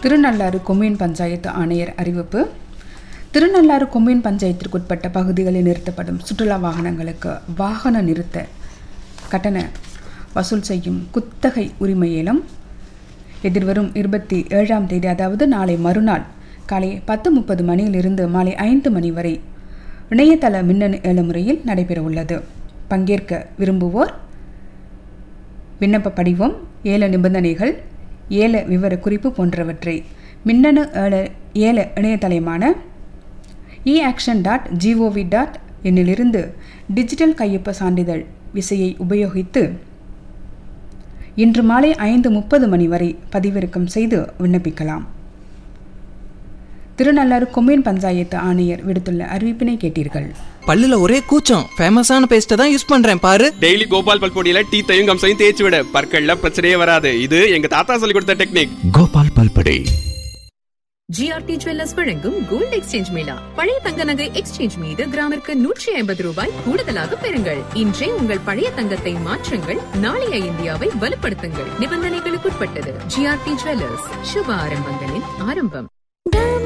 Thirunallar commune panchayat ஆணையர் அறிவிப்பு Thirunallar commune பஞ்சாயத்திற்குட்பட்ட பகுதிகளில் நிறுத்தப்படும் சுற்றுலா வாகனங்களுக்கு வாகன நிறுத்த கட்டண வசூல் செய்யும் குத்தகை உரிமை ஏலம் எதிர்வரும் இருபத்தி ஏழாம் தேதி அதாவது நாளை மறுநாள் காலை பத்து முப்பது மணியிலிருந்து மாலை ஐந்து மணி வரை இணையதள மின்னணு ஏல முறையில் நடைபெறவுள்ளது பங்கேற்க விரும்புவோர் விண்ணப்ப படிவம் ஏல நிபந்தனைகள் ஏல விவரக்குறிப்பு போன்றவற்றை மின்னணு ஏல ஏல இணையதளமான e auction dot G O V dot என்னிலிருந்து டிஜிட்டல் கையொப்ப சான்றிதழ் விசையை உபயோகித்து இன்று மாலை ஐந்து முப்பது மணி வரை பதிவிறக்கம் செய்து விண்ணப்பிக்கலாம் திருநள்ளாறு கொம்யூன் பஞ்சாயத்து ஆணையர் விடுத்துள்ள அறிவிப்பினை கேட்டீர்கள் பல்லுல ஒரே கூச்சம் ஃபேமஸான பேஸ்ட்டை தான் யூஸ் பண்றேன் பாரு டெய்லி கோபால் பல்பொடியில டீத்தையும் கம்சையும் தேய்ச்சி விட பற்கள்ல பிரச்சனையே வராது இது எங்க தாத்தா சொல்லி கொடுத்த டெக்னிக் கோபால் பல்படே ஜிஆர்டி ஜுவல்லர்ஸ் வழங்கும் கோல்ட் எக்ஸ்சேஞ்ச் மேளா பழைய தங்க நகை எக்ஸ்சேஞ்ச் மீது கிராமிற்கு நூற்றி ஐம்பது ரூபாய் கூடுதலாக பெறுங்கள் இன்றே உங்கள் பழைய தங்கத்தை மாற்றுங்கள் நாளைய இந்தியாவை வலுப்படுத்துங்கள் நிபந்தனைகளுக்குட்பட்டது ஜிஆர்டி ஜுவல்லர்ஸ் சுப ஆரம்பங்களின் ஆரம்பம்